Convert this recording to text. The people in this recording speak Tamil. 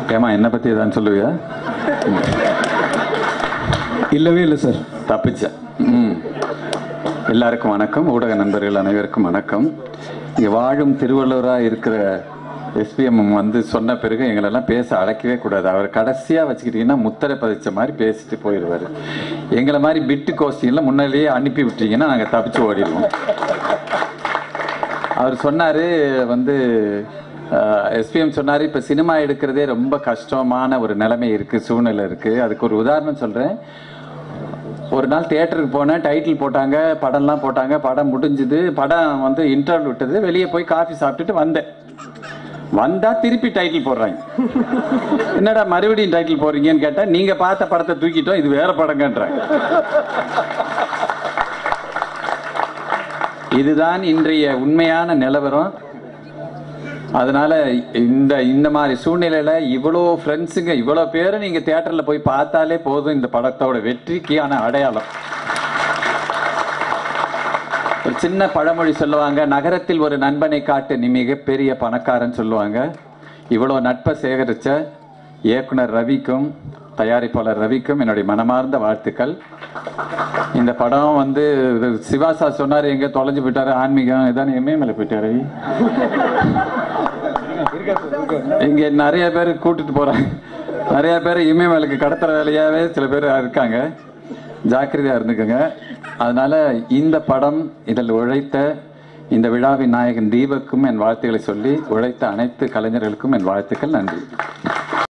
ஏமா என்னை பற்றி எதாவது சொல்லுவியா இல்லவே இல்லை சார் தப்பிச்சேன் ம் எல்லாருக்கும் வணக்கம் ஊடக நண்பர்கள் அனைவருக்கும் வணக்கம் இங்கே வாழும் திருவள்ளுவராக இருக்கிற எஸ்பிஎம் வந்து சொன்ன பிறகு எங்களெல்லாம் பேச அழைக்கவே கூடாது அவர் கடைசியாக வச்சுக்கிட்டிங்கன்னா முத்திரை பதிச்ச மாதிரி பேசிட்டு போயிடுவார் எங்களை மாதிரி பிட்டு கோஷ்டிங்கெல்லாம் முன்னாடியே அனுப்பி விட்டீங்கன்னா நாங்கள் தப்பிச்சு ஓடிடுவோம் அவர் சொன்னார் வந்து எஸ்பிஎம் சொன்னார் இப்போ சினிமா எடுக்கிறதே ரொம்ப கஷ்டமான ஒரு நிலைமை இருக்குது சூழ்நிலை இருக்குது அதுக்கு ஒரு உதாரணம் சொல்கிறேன் ஒரு நாள் தியேட்டருக்கு போனேன் டைட்டில் போட்டாங்க படம்லாம் போட்டாங்க படம் முடிஞ்சுது படம் வந்து இன்டர்வல் விட்டது வெளியே போய் காஃபி சாப்பிட்டுட்டு வந்தேன் வந்தா திருப்பி டைட்டில் போடுறாங்க என்னடா மறுபடியும் டைட்டில் போடுறீங்கன்னு கேட்டா நீங்க பார்த்த படத்தை தூக்கிட்டோம் இது வேற படங்கன்றாங்க இதுதான் இன்றைய உண்மையான நிலவரம் அதனால இந்த இந்த மாதிரி சூழ்நிலையில இவ்வளோ ஃப்ரெண்ட்ஸுங்க இவ்வளோ பேரும் நீங்க தியேட்டர்ல போய் பார்த்தாலே போதும் இந்த படத்தோட வெற்றிக்கான அடையாளம் ஒரு சின்ன பழமொழி சொல்லுவாங்க நகரத்தில் ஒரு நண்பனை காட்டு நீ மிகப்பெரிய பணக்காரன் சொல்லுவாங்க இவ்வளோ நட்பை சேகரித்த இயக்குனர் ரவிக்கும் தயாரிப்பாளர் ரவிக்கும் என்னுடைய மனமார்ந்த வாழ்த்துக்கள் இந்த படம் வந்து இது சிவாசா சொன்னார் எங்க தொலைஞ்சு போயிட்டாரு ஆன்மீகம் இதான் எம்ஏஎம்எல்ல போயிட்டாரு ரவி இங்க நிறைய பேர் கூட்டிட்டு போறாங்க நிறைய பேர் இமயமலைக்கு கடத்துற வேலையாவே சில பேர் இருக்காங்க ஜாக்கிரதையா இருந்துக்கோங்க அதனால இந்த படம் இதில் உழைத்த இந்த விழாவின் நாயகன் தீபக்கும் என் வாழ்த்துக்களை சொல்லி உழைத்த அனைத்து கலைஞர்களுக்கும் என் வாழ்த்துக்கள் நன்றி